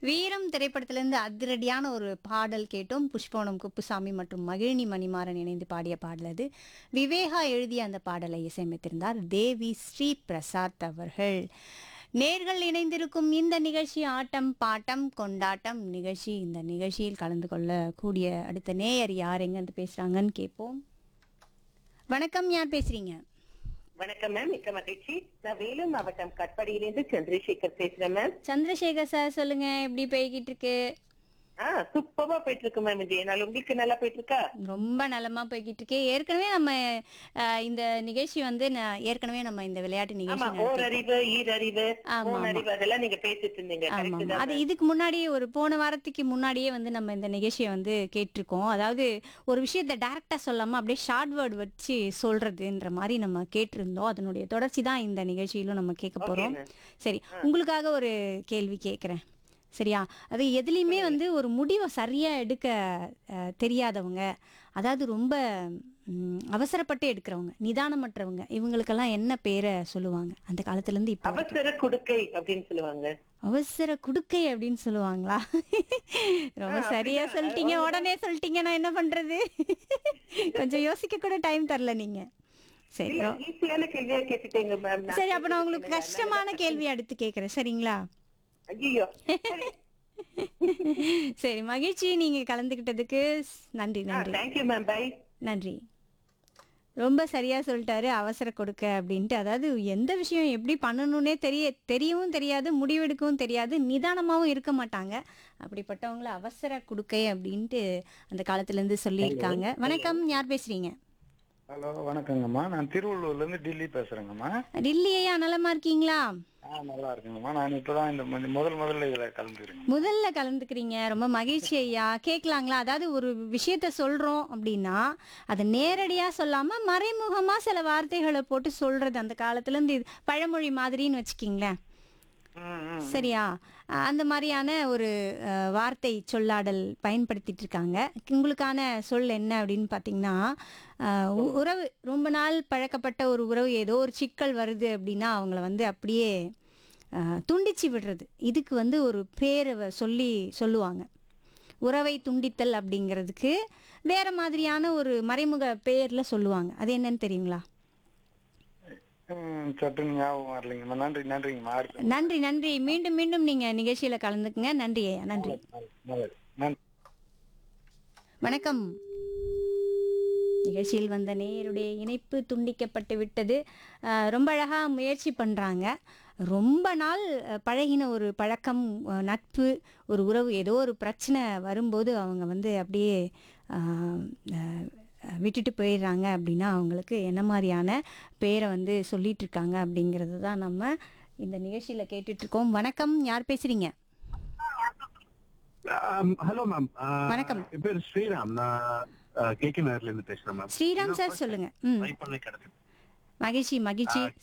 வீரம் திரைப்படத்திலிருந்து அதிரடியான ஒரு பாடல் கேட்டோம் புஷ்பவனம் குப்புசாமி மற்றும் மகிழினி மணிமாறன் இணைந்து பாடிய பாடல் அது விவேகா எழுதிய அந்த பாடலை இசையமைத்திருந்தார் தேவி ஸ்ரீ பிரசாத் அவர்கள் நேர்கள் இணைந்திருக்கும் இந்த நிகழ்ச்சி ஆட்டம் பாட்டம் கொண்டாட்டம் நிகழ்ச்சி இந்த நிகழ்ச்சியில் கலந்து கொள்ள கூடிய அடுத்த நேயர் யார் எங்கேருந்து பேசுறாங்கன்னு கேட்போம் வணக்கம் யார் பேசுறீங்க வணக்கம் மேம் மிக்க மகிழ்ச்சி நான் வேலூர் மாவட்டம் கட்பாடியிலிருந்து சந்திரசேகர் பேசுறேன் மேம் சந்திரசேகர் சார் சொல்லுங்க எப்படி போய்கிட்டு இருக்கு ஆ சூப்பரா போயிட்டு இருக்கு மேம் இது நாள் உங்களுக்கு நல்லா போயிட்டு இருக்கா ரொம்ப நலமா போய்கிட்டு இருக்கு ஏற்கனவே நம்ம அஹ், இந்த நிகழ்ச்சி வந்து ந- ஏற்கனவே நம்ம இந்த விளையாட்டு ஆமா நிகழ்ச்சி ஓர் நடத்தி- அறிவு ஈர் அறிவு ஆமா, மூணு ஆமா. அறிவு அதெல்லாம் நீங்க பேசிட்டு இருந்தீங்க ஆமா கரெக்ட் ஆமா. தான் அது இதுக்கு முன்னாடியே ஒரு போன வாரத்துக்கு முன்னாடியே வந்து நம்ம இந்த நிகழ்ச்சியை வந்து கேட்டிருக்கோம் அதாவது ஒரு விஷயத்த டைரக்டா சொல்லாம அப்படியே ஷார்ட் வேர்ட் வச்சு சொல்றதுன்ற மாதிரி நம்ம கேட்டிருந்தோம் அதனுடைய தொடர்ச்சி தான் இந்த நிகழ்ச்சியிலும் நம்ம கேட்க போறோம் ma'am. சரி உங்களுக்காக ஒரு கேள்வி கேட்குறேன் சரியா அது எதுலேயுமே வந்து ஒரு முடிவை சரியா எடுக்க அஹ், தெரியாதவங்க அதாவது ரொம்ப ம், அவசரப்பட்டு எடுக்கிறவங்க நிதானமற்றவங்க இவங்களுக்கெல்லாம் என்ன பேரை சொல்லுவாங்க அந்த காலத்துல இருந்து இப்போ அவசர குடுக்கை அப்படின்னு சொல்லுவாங்க அவசர குடுக்கை அப்படின்னு சொல்லுவாங்களா ரொம்ப ஆ, சரியா அப்படிதான். சொல்லிட்டீங்க உடனே சொல்லிட்டீங்க நான் என்ன பண்றது கொஞ்சம் யோசிக்க கூட டைம் தரல நீங்க சரி இல்ல, ஓ- ஈஸியான கேள்வியா கேட்டுட்டீங்க மேம் சரி அப்ப நான் உங்களுக்கு கஷ்டமான கேள்வி அடுத்து கேக்குறேன் சரிங்களா ஐயோ சரி மகிழ்ச்சி நீங்க கலந்துக்கிட்டதுக்கு ஸ்- நன்றி நன்றி தேங்க்யூ மேம் பை நன்றி ரொம்ப சரியா சொல்லிட்டாரு அவசர கொடுக்க அப்படின்ட்டு அதாவது எந்த விஷயம் எப்படி பண்ணணும்னே தெரிய தெரியவும் தெரியாது முடிவெடுக்கவும் தெரியாது நிதானமாவும் இருக்க மாட்டாங்க அப்படிப்பட்டவங்கள அவசர கொடுக்கை அப்படின்ட்டு அந்த காலத்துல இருந்து சொல்லியிருக்காங்க வணக்கம் யார் பேசுறீங்க ஹலோ வணக்கங்கம்மா நான் திருவள்ளூர்ல இருந்து டில்லி பேசுறேங்கம்மா டில்லியா நலமா இருக்கீங்களா ஆ நல்லா இருக்குங்கம்மா நான் இப்பதான் இந்த மு- முதல் முதல்ல இதுல கலந்துக்கிறேங்க முதல்ல கலந்துக்கிறீங்க ரொம்ப மகிழ்ச்சி ஐயா கேட்கலாங்களா அதாவது ஒரு விஷயத்த சொல்றோம் அப்படின்னா அதை நேரடியா சொல்லாம மறைமுகமா சில வார்த்தைகளை போட்டு சொல்றது அந்த காலத்துல இருந்து இது பழமொழி மாதிரின்னு வச்சுக்கிங்களேன் ம், ம். சரியா அஹ் அந்த மாதிரியான ஒரு அஹ், வார்த்தை சொல்லாடல் பயன்படுத்திட்டு இருக்காங்க உங்களுக்கான சொல் என்ன அப்படின்னு பார்த்தீங்கன்னா அஹ், உ- உறவு ரொம்ப நாள் பழக்கப்பட்ட ஒரு உறவு ஏதோ ஒரு சிக்கல் வருது அப்படின்னா அவங்கள வந்து அப்படியே அஹ், துண்டிச்சு விடுறது இதுக்கு வந்து ஒரு பேரை வ- சொல்லி சொல்லுவாங்க உறவை துண்டித்தல் அப்படிங்கிறதுக்கு வேற மாதிரியான ஒரு மறைமுக பேர்ல சொல்லுவாங்க அது என்னன்னு தெரியுங்களா ம், சட்டுன்னு ஞாபகம் வரலைங்கம்மா நன்றி நன்றிங்கம்மா அடுத்து நன்றி நன்றி மீண்டும் மீண்டும் நீங்க நிகழ்ச்சியில கலந்துக்குங்க நன்றி ஐயா நன்றி நல்லது நன்றி வணக்கம் நிகழ்ச்சியில் வந்த நேருடைய இணைப்பு துண்டிக்கப்பட்டு விட்டது அஹ், ரொம்ப அழகாக முயற்சி பண்ணுறாங்க ரொம்ப நாள் அஹ், பழகின ஒரு பழக்கம் அஹ், நட்பு ஒரு உறவு ஏதோ ஒரு பிரச்சனை வரும்போது அவங்க வந்து அப்படியே அஹ், அஹ், விட்டுட்டு போயிடுறாங்க அப்படின்னா அவங்களுக்கு என்ன மாதிரியான பேரை வந்து சொல்லிட்டு இருக்காங்க அப்படிங்கிறது தான் நம்ம இந்த நிகழ்ச்சியில் கேட்டுட்ருக்கோம் வணக்கம் யார் பேசுகிறீங்க ஹலோ மேம் வணக்கம். என் பேர் ஸ்ரீராம் நான் கேகே நகர்ல இருந்து பேசுறேன் மேம் ஸ்ரீராம் சார் சொல்லுங்க ம் ட்ரை பண்ணி கிடைக்கும் மகிழ்ச்சி மகிழ்ச்சி